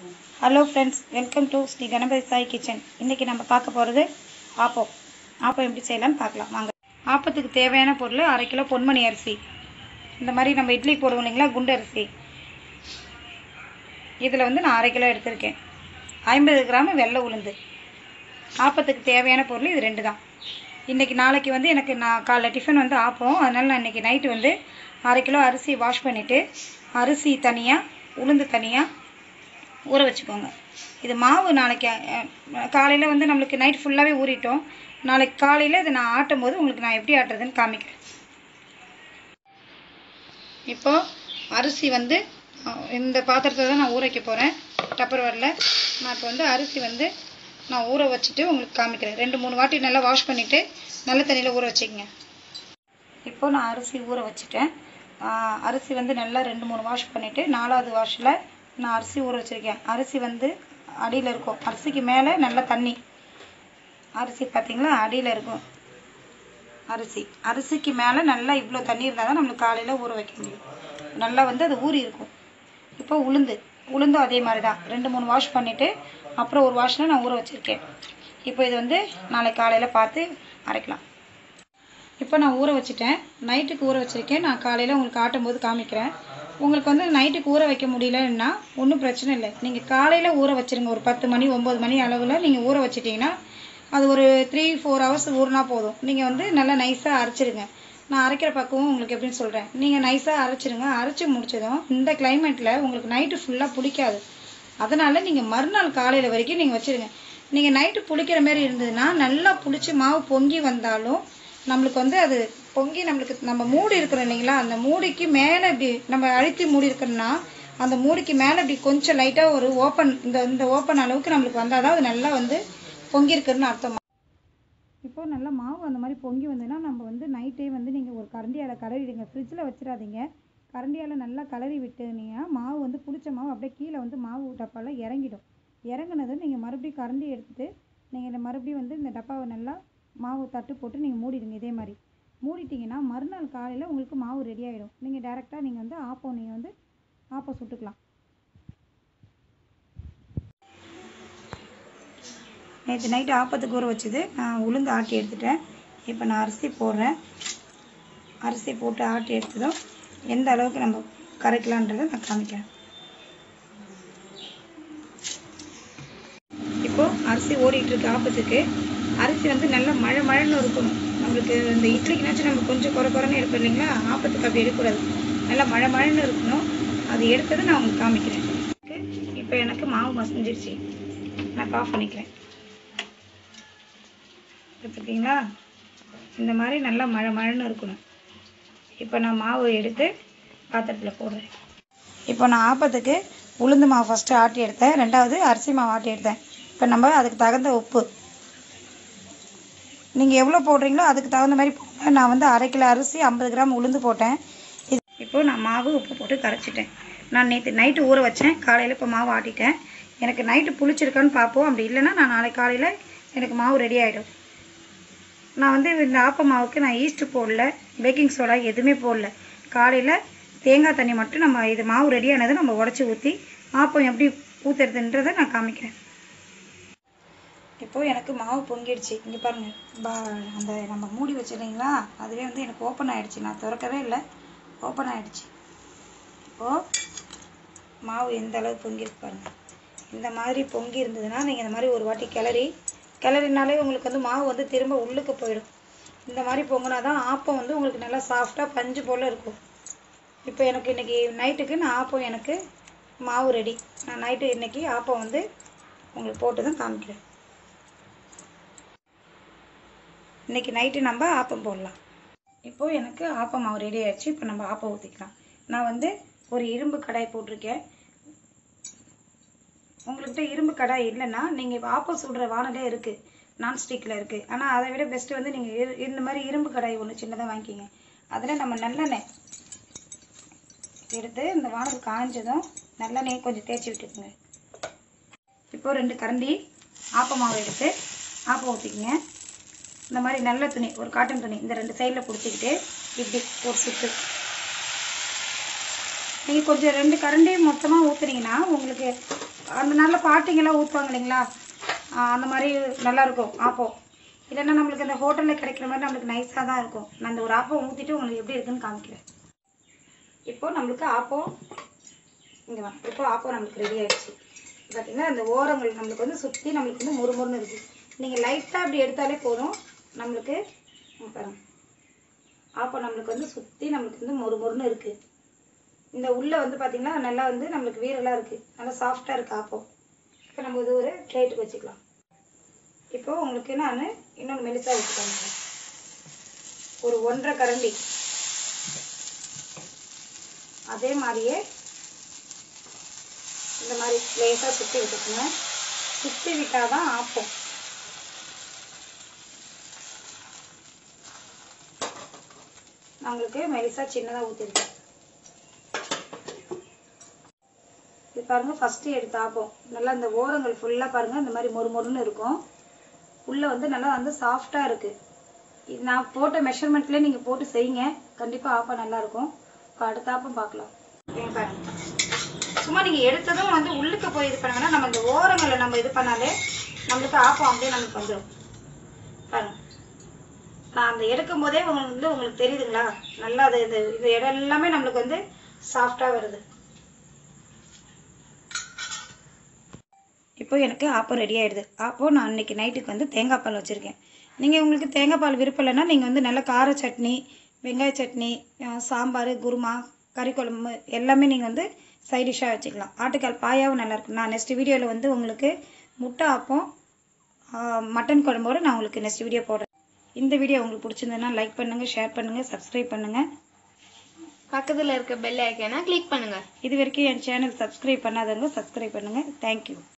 hello friends welcome to Sri Ganapathi Sai kitchen இன்றைக்கி நம்ம பார்க்க போகிறது ஆப்பம் ஆப்பம் எப்படி செய்யலாம்னு பார்க்கலாம் வாங்க ஆப்பத்துக்கு தேவையான பொருள் அரை கிலோ பொன்மணி அரிசி இந்த மாதிரி நம்ம இட்லி போடுவோம் இல்லைங்களா குண்டு அரிசி இதில் வந்து நான் அரை கிலோ எடுத்திருக்கேன் ஐம்பது கிராம் வெள்ளை உளுந்து ஆப்பத்துக்கு தேவையான பொருள் இது ரெண்டு தான் இன்றைக்கி நாளைக்கு வந்து எனக்கு நான் காலைல டிஃபன் வந்து ஆப்போம் அதனால் நான் இன்றைக்கி நைட்டு வந்து அரை கிலோ அரிசி வாஷ் பண்ணிவிட்டு அரிசி தனியாக உளுந்து தனியாக ஊற வச்சுக்கோங்க இது மாவு நாளைக்கு காலையில் வந்து நம்மளுக்கு நைட் ஃபுல்லாகவே ஊறிட்டோம் நாளைக்கு காலையில் இதை நான் ஆட்டும் போது உங்களுக்கு நான் எப்படி ஆட்டுறதுன்னு காமிக்கிறேன் இப்போ அரிசி வந்து அஹ், இந்த பாத்திரத்தை தான் நான் ஊற வைக்க போகிறேன் டப்பர் வரல நான் இப்போ வந்து அரிசி வந்து நான் ஊற வச்சுட்டு உங்களுக்கு காமிக்கிறேன் ரெண்டு மூணு வாட்டி நல்லா வாஷ் பண்ணிவிட்டு நல்ல தண்ணியில் ஊற வச்சுக்கங்க இப்போ நான் அரிசி ஊற வச்சுட்டேன் ஆஹ் அரிசி வந்து நல்லா ரெண்டு மூணு வாஷ் பண்ணிவிட்டு நாலாவது வாஷில் நான் அரிசி ஊற வச்சுருக்கேன் அரிசி வந்து அடியில் இருக்கும் அரிசிக்கு மேலே நல்ல தண்ணி அரிசி பார்த்தீங்களா அடியில் இருக்கும் அரிசி அரிசிக்கு மேலே நல்லா இவ்வளோ தண்ணி இருந்தால் தான் நம்மளுக்கு காலையில் ஊற வைக்க முடியும் நல்லா வந்து அது ஊறி இருக்கும் இப்போ உளுந்து உளுந்தும் அதே மாதிரி தான் ரெண்டு மூணு வாஷ் பண்ணிவிட்டு அப்புறம் ஒரு வாஷில் நான் ஊற வச்சுருக்கேன் இப்போ இது வந்து நாளைக்கு காலையில் பார்த்து அரைக்கலாம் இப்போ நான் ஊற வச்சுட்டேன் நைட்டுக்கு ஊற வச்சுருக்கேன் நான் காலையில் உங்களுக்கு ஆட்டும் போது காமிக்கிறேன் உங்களுக்கு வந்து நைட்டுக்கு ஊற வைக்க முடியலன்னா ஒன்றும் பிரச்சனை இல்லை நீங்கள் காலையில் ஊற வச்சுருங்க ஒரு பத்து மணி ஒம்பது மணி அளவில் நீங்கள் ஊற வச்சிட்டிங்கன்னா அது ஒரு த்ரீ ஃபோர் ஹவர்ஸ் ஊறினா போதும் நீங்கள் வந்து நல்லா நைஸாக அரைச்சிருங்க நான் அரைக்கிற பக்குவம் உங்களுக்கு எப்படின்னு சொல்கிறேன் நீங்கள் நைஸாக அரைச்சிருங்க அரைச்சி முடிச்சதும் இந்த கிளைமேட்டில் உங்களுக்கு நைட்டு ஃபுல்லாக பிடிக்காது அதனால் நீங்கள் மறுநாள் காலையில் வரைக்கும் நீங்கள் வச்சுருங்க நீங்கள் நைட்டு புளிக்கிற மாதிரி இருந்ததுன்னா நல்லா புளிச்சு மாவு பொங்கி வந்தாலும் நம்மளுக்கு வந்து அது பொங்கி நம்மளுக்கு நம்ம மூடி இருக்கிறோம் இல்லைங்களா அந்த மூடிக்கு மேலே இப்படி நம்ம அழுத்தி மூடி இருக்கோம்னா அந்த மூடிக்கு மேலே இப்படி கொஞ்சம் லைட்டாக ஒரு ஓப்பன் இந்த இந்த ஓப்பன் அளவுக்கு நம்மளுக்கு வந்தால் தான் அது நல்லா வந்து பொங்கி இருக்குன்னு அர்த்தம் இப்போ நல்லா மாவு அந்த மாதிரி பொங்கி வந்ததுன்னா நம்ம வந்து நைட்டே வந்து நீங்கள் ஒரு கரண்டியால் கலரிடுங்க ஃப்ரிட்ஜில் வச்சிடாதீங்க கரண்டியால் நல்லா கலரி விட்டுனீங்கன்னா மாவு வந்து புளிச்ச மாவு அப்படியே கீழே வந்து மாவு டப்பாவில் இறங்கிடும் இறங்குனதும் நீங்கள் மறுபடியும் கரண்டி எடுத்துட்டு நீங்கள் இந்த மறுபடியும் வந்து இந்த டப்பாவை நல்லா மாவு தட்டு போட்டு நீங்கள் மூடிடுங்க இதே மாதிரி மூடிட்டிங்கன்னா மறுநாள் காலையில் உங்களுக்கு மாவு ரெடி ஆகிடும் நீங்கள் டேரெக்டாக நீங்கள் வந்து ஆப்பம் நீங்கள் வந்து ஆப்பம் சுட்டுக்கலாம் நேற்று நைட்டு ஆப்பத்துக்கு ஊற வச்சது நான் உளுந்து ஆட்டி எடுத்துட்டேன் இப்போ நான் அரிசி போடுறேன் அரிசி போட்டு ஆட்டி எடுத்ததும் எந்த அளவுக்கு நம்ம கரைக்கலான்றதை நான் காமிக்கிறேன் இப்போ அரிசி ஓடிட்டு இருக்கு ஆப்பத்துக்கு அரிசி வந்து நல்லா மழை மழைன்னு இருக்கணும் நம்மளுக்கு இந்த இட்லிக்குனாச்சும் நம்ம கொஞ்சம் குறை குறைன்னு எடுப்போம் இல்லைங்களா ஆப்பத்துக்கு அப்படி எடுக்கக்கூடாது நல்லா மழை மழைன்னு இருக்கணும் அது எடுத்ததை நான் உங்களுக்கு காமிக்கிறேன் இப்போ எனக்கு மாவு மசிஞ்சிருச்சு நான் ஆஃப் பண்ணிக்கிறேன் பார்த்துருக்கீங்களா இந்த மாதிரி நல்லா மழை மழைன்னு இருக்கணும் இப்போ நான் மாவு எடுத்து பாத்திரத்தில் போடுறேன் இப்போ நான் ஆப்பத்துக்கு உளுந்து மாவு ஃபஸ்ட்டு ஆட்டி எடுத்தேன் ரெண்டாவது அரிசி மாவு ஆட்டி எடுத்தேன் இப்போ நம்ம அதுக்கு தகுந்த உப்பு நீங்கள் எவ்வளோ போடுறீங்களோ அதுக்கு தகுந்த மாதிரி போடுங்க நான் வந்து அரை கிலோ அரிசி ஐம்பது கிராம் உளுந்து போட்டேன் இது இப்போ நான் மாவு உப்பு போட்டு கரைச்சிட்டேன் நான் நேற்று நைட்டு ஊற வச்சேன் காலையில் இப்போ மாவு ஆட்டிட்டேன் எனக்கு நைட்டு புளிச்சிருக்கான்னு பார்ப்போம் அப்படி இல்லைன்னா நான் நாளைக்கு காலையில் எனக்கு மாவு ரெடி ஆகிடும் நான் வந்து இந்த ஆப்ப மாவுக்கு நான் ஈஸ்ட்டு போடல பேக்கிங் சோடா எதுவுமே போடல காலையில் தேங்காய் தண்ணி மட்டும் நம்ம இது மாவு ரெடி ஆனதை நம்ம உடச்சி ஊற்றி ஆப்பம் எப்படி ஊற்றுறதுன்றதை நான் காமிக்கிறேன் இப்போது எனக்கு மாவு பொங்கிடுச்சு இங்கே பாருங்கள் பா அந்த நம்ம மூடி வச்சிருந்தீங்களா அதுவே வந்து எனக்கு ஓப்பன் ஆகிடுச்சு நான் திறக்கவே இல்லை ஓப்பன் ஆகிடுச்சு இப்போது மாவு எந்த அளவு பொங்கியிருக்கு பாருங்கள் இந்த மாதிரி பொங்கி இருந்ததுன்னா நீங்கள் இந்த மாதிரி ஒரு வாட்டி கிளறி கிளறினாலே உங்களுக்கு வந்து மாவு வந்து திரும்ப உள்ளுக்கு போயிடும் இந்த மாதிரி பொங்கினா தான் ஆப்பம் வந்து உங்களுக்கு நல்லா சாஃப்டாக பஞ்சு போல் இருக்கும் இப்போ எனக்கு இன்றைக்கி நைட்டுக்கு நான் ஆப்பம் எனக்கு மாவு ரெடி நான் நைட்டு இன்றைக்கி ஆப்பம் வந்து உங்களுக்கு போட்டு தான் காமிக்கிறேன் இன்றைக்கி நைட்டு நம்ம ஆப்பம் போடலாம் இப்போது எனக்கு ஆப்பம் மாவு ரெடி ஆயிடுச்சு இப்போ நம்ம ஆப்பம் ஊற்றிக்கலாம் நான் வந்து ஒரு இரும்பு கடாய் போட்டிருக்கேன் உங்கள்கிட்ட இரும்பு கடாய் இல்லைன்னா நீங்கள் ஆப்பம் சுடுற வானலே இருக்குது நான்ஸ்டிக்கில் இருக்குது ஆனால் அதை விட பெஸ்ட்டு வந்து நீங்கள் இந்த மாதிரி இரும்பு கடாய் ஒன்று சின்னதாக வாங்கிக்கிங்க அதில் நம்ம நல்லெண்ணெய் எடுத்து இந்த வானல் காஞ்சதும் நல்லெண்ணெய் கொஞ்சம் தேய்ச்சி விட்டுக்குங்க இப்போ ரெண்டு கரண்டி ஆப்ப மாவு எடுத்து ஆப்பம் ஊற்றிக்குங்க இந்த மாதிரி நல்ல துணி ஒரு காட்டன் துணி இந்த ரெண்டு சைடில் பிடிச்சிக்கிட்டு இப்படி ஒரு சுற்று நீங்கள் கொஞ்சம் ரெண்டு கரண்டி மொத்தமாக ஊற்றுனீங்கன்னா உங்களுக்கு அந்த நாளில் பாட்டிங்கெல்லாம் ஊற்றுவாங்க இல்லைங்களா ஆஹ் அந்த மாதிரி நல்லா இருக்கும் ஆப்பம் இல்லைன்னா நம்மளுக்கு இந்த ஹோட்டலில் கிடைக்கிற மாதிரி நம்மளுக்கு நைஸாக தான் இருக்கும் நான் இந்த ஒரு ஆப்பம் ஊற்றிட்டு உங்களுக்கு எப்படி இருக்குன்னு காமிக்கிறேன் இப்போ நம்மளுக்கு ஆப்பம் இங்கே வா இப்போ ஆப்பம் நம்மளுக்கு ரெடி ஆயிடுச்சு பார்த்தீங்கன்னா இந்த ஓரங்கள் நம்மளுக்கு வந்து சுற்றி நம்மளுக்கு வந்து முறுமுறுன்னு இருக்குது நீங்கள் லைட்டாக அப்படி எடுத்தாலே போதும் நம்மளுக்கு இங்க பாருங்க ஆப்பம் நம்மளுக்கு வந்து சுற்றி நம்மளுக்கு வந்து மொறுமொறுன்னு இருக்குது இந்த உள்ளே வந்து பார்த்தீங்கன்னா நல்லா வந்து நம்மளுக்கு வீரெல்லாம் இருக்குது நல்லா சாஃப்டாக இருக்குது ஆப்பம் இப்போ நம்ம இது ஒரு பிளேட்டுக்கு வச்சுக்கலாம் இப்போ உங்களுக்கு நான் இன்னொன்று மெலிசாக வச்சு காமிக்கிறேன் ஒரு ஒன்றரை கரண்டி அதே மாதிரியே இந்த மாதிரி லேசாக சுற்றி விட்டுக்குங்க சுற்றி விட்டால் தான் ஆப்பம் நான் உங்களுக்கு மெலிசாக சின்னதாக ஊற்றிருக்கேன் இது பாருங்க ஃபஸ்ட்டு எடுத்து ஆப்போம் நல்லா இந்த ஓரங்கள் ஃபுல்லாக பாருங்க இந்த மாதிரி மொறு மொறுன்னு இருக்கும் உள்ளே வந்து நல்லா வந்து சாஃப்டாக இருக்குது இது நான் போட்ட மெஷர்மெண்ட்லேயே நீங்கள் போட்டு செய்யுங்க கண்டிப்பாக ஆப்பம் நல்லா இருக்கும் இப்போ அடுத்த ஆப்பம் பார்க்கலாம் இங்க பாருங்க சும்மா நீங்கள் எடுத்ததும் வந்து உள்ளுக்கு போய் இது பண்ண வேணாம் நம்ம இந்த ஓரங்களை நம்ம இது பண்ணாலே நம்மளுக்கு ஆப்பம் அப்படியே நமக்கு வந்துடும் பாருங்க நான் அந்த எடுக்கும் போதே உங்களுக்கு வந்து உங்களுக்கு தெரியுதுங்களா நல்லா அது இது இது இடம் எல்லாமே நம்மளுக்கு வந்து சாஃப்டாக வருது இப்போ எனக்கு ஆப்பம் ரெடி ஆயிடுது அப்போ நான் இன்னைக்கு நைட்டுக்கு வந்து தேங்காய் பால் வச்சுருக்கேன் நீங்கள் உங்களுக்கு தேங்காய் பால் விருப்பம் இல்லைன்னா நீங்கள் வந்து நல்ல கார சட்னி வெங்காய சட்னி அஹ் சாம்பார் குருமா கறி குழம்பு எல்லாமே நீங்கள் வந்து சைட் டிஷ்ஷாக வச்சுக்கலாம் ஆட்டுக்கால் பாயாவும் நல்லாயிருக்கும் நான் நெக்ஸ்ட் வீடியோவில் வந்து உங்களுக்கு முட்டை ஆப்பம் ஆஹ் மட்டன் குழம்போட நான் உங்களுக்கு நெக்ஸ்ட் வீடியோ போடுறேன் இந்த வீடியோ உங்களுக்கு பிடிச்சிருந்ததுன்னா லைக் பண்ணுங்கள் ஷேர் பண்ணுங்கள் சப்ஸ்கிரைப் பண்ணுங்கள் பக்கத்துல இருக்க பெல் ஐக்கானை கிளிக் பண்ணுங்க இது வரைக்கும் என் சேனல் சப்ஸ்கிரைப் பண்ணாதவங்க சப்ஸ்கிரைப் பண்ணுங்கள் தேங்க்யூ